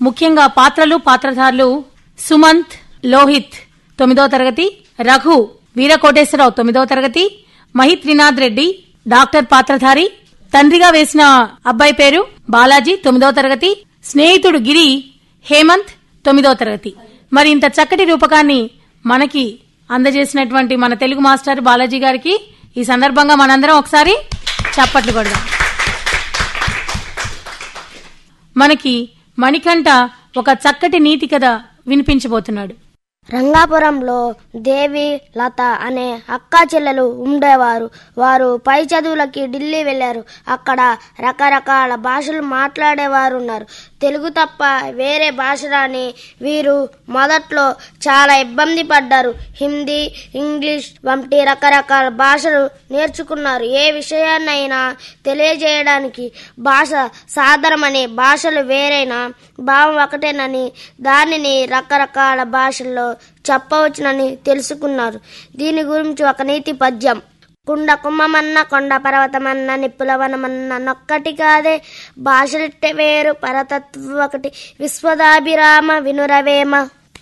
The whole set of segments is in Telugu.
ముఖ్యంగా పాత్రలు పాత్రధారులు సుమంత్ లోహిత్ తొమ్మిదో తరగతి రఘు వీరకోటేశ్వరరావు తొమ్మిదో తరగతి మహిత్ త్రినాథ్ రెడ్డి డాక్టర్ పాత్రధారి తండ్రిగా వేసిన అబ్బాయి పేరు బాలాజీ తొమ్మిదో తరగతి స్నేహితుడు గిరి హేమంత్ తొమ్మిదో తరగతి మరి ఇంత చక్కటి రూపకాన్ని మనకి అందజేసినటువంటి మన తెలుగు మాస్టర్ బాలాజీ గారికి ఈ సందర్భంగా మనందరం ఒకసారి చప్పట్లు కొడదాం మనకి మణికంఠ ఒక చక్కటి నీతి కథ వినిపించబోతున్నాడు రంగాపురంలో దేవి లత అనే అక్కా చెల్లెలు ఉండేవారు వారు పై చదువులకి ఢిల్లీ వెళ్ళారు అక్కడ రకరకాల భాషలు మాట్లాడేవారు ఉన్నారు తెలుగు తప్ప వేరే భాష రాని వీరు మొదట్లో చాలా ఇబ్బంది పడ్డారు హిందీ ఇంగ్లీష్ వంటి రకరకాల భాషలు నేర్చుకున్నారు ఏ విషయాన్నైనా తెలియజేయడానికి భాష సాధారణమని భాషలు వేరైనా భావం ఒకటేనని దానిని రకరకాల భాషల్లో చెప్పవచ్చునని తెలుసుకున్నారు దీని గురించి ఒక నీతి పద్యం కుండ కుమ్మమన్న కొండ పర్వతమన్న నిప్పులవనమన్న నొక్కటి కాదే భాషలిట్టే వేరు పరతత్వ ఒకటి విశ్వదాభిరామ వినురవేమ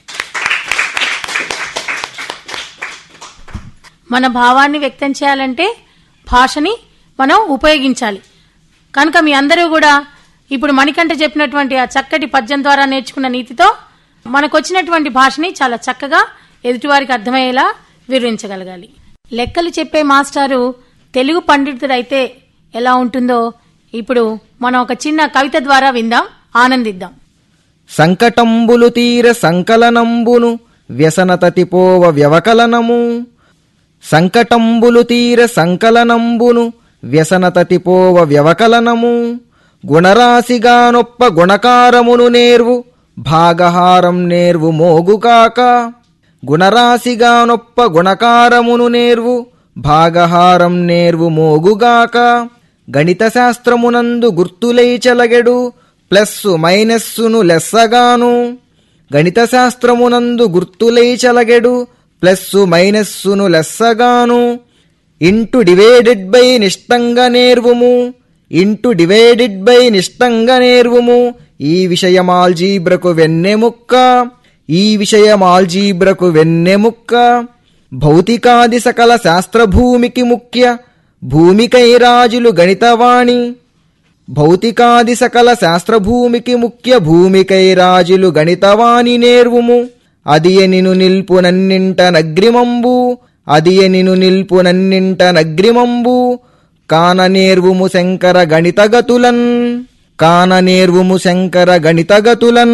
మన భావాన్ని వ్యక్తం చేయాలంటే భాషని మనం ఉపయోగించాలి కనుక మీ అందరూ కూడా ఇప్పుడు మణికంఠ చెప్పినటువంటి ఆ చక్కటి పద్యం ద్వారా నేర్చుకున్న నీతితో మనకొచ్చినటువంటి భాషని చాలా చక్కగా ఎదుటివారికి అర్థమయ్యేలా వివరించగలగాలి లెక్కలు చెప్పే మాస్టారు తెలుగు పండితుడైతే ఎలా ఉంటుందో ఇప్పుడు మనం ఒక చిన్న కవిత ద్వారా విందాం ఆనందిద్దాం సంకటంబులు తీర సంకలనంబును వ్యసనతతిపోవ వ్యవకలనము సంకటంబులు తీర సంకలనంబును వ్యసనతతిపోవ వ్యవకలనము గుణరాశిగానొప్ప గుణకారమును నేర్వు భాగహారం నేర్వు మోగుకాక గుణరాశిగానొప్ప గుణకారమును నేర్వు భాగహారం నేర్వు మోగుగాక గణిత శాస్త్రమునందు గుర్తులై చెలగెడు ప్లస్సు మైనస్సును లెస్సగాను గణిత శాస్త్రమునందు గుర్తులై చెలగెడు ప్లస్సు మైనస్సును లెస్సగాను ఇంటు డివైడెడ్ బై నిష్టంగా నేర్వుము ఇంటు డివైడెడ్ బై నిష్టంగా నేర్వుము ఈ విషయం ఆల్జీబ్రకు వెన్నెముక్క ఈ విషయం ఆల్జీబ్రకు వెన్నెముక్క భౌతికాది సకల శాస్త్రభూమికి ముఖ్య భూమికై రాజులు గణితవాణి భౌతికాది సకల శాస్త్రభూమికి ముఖ్య భూమికై రాజులు గణితవాణి నేర్వుము అదియ నిను నిల్పు నన్నింట నగ్రిమంబు అదియ నిను నిల్పు నన్నింట నగ్రిమంబు కాన నేర్వుము శంకర గణితగతులన్ కాన నేర్వుము శంకర గణితగతులన్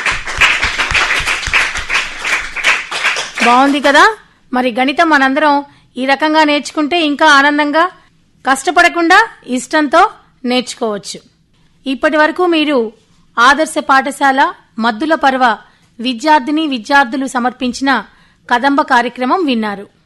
బాగుంది కదా మరి గణితం మనందరం ఈ రకంగా నేర్చుకుంటే ఇంకా ఆనందంగా కష్టపడకుండా ఇష్టంతో నేర్చుకోవచ్చు ఇప్పటి వరకు మీరు ఆదర్శ పాఠశాల మద్దుల పర్వ విద్యార్థిని విద్యార్థులు సమర్పించిన కదంబ కార్యక్రమం విన్నారు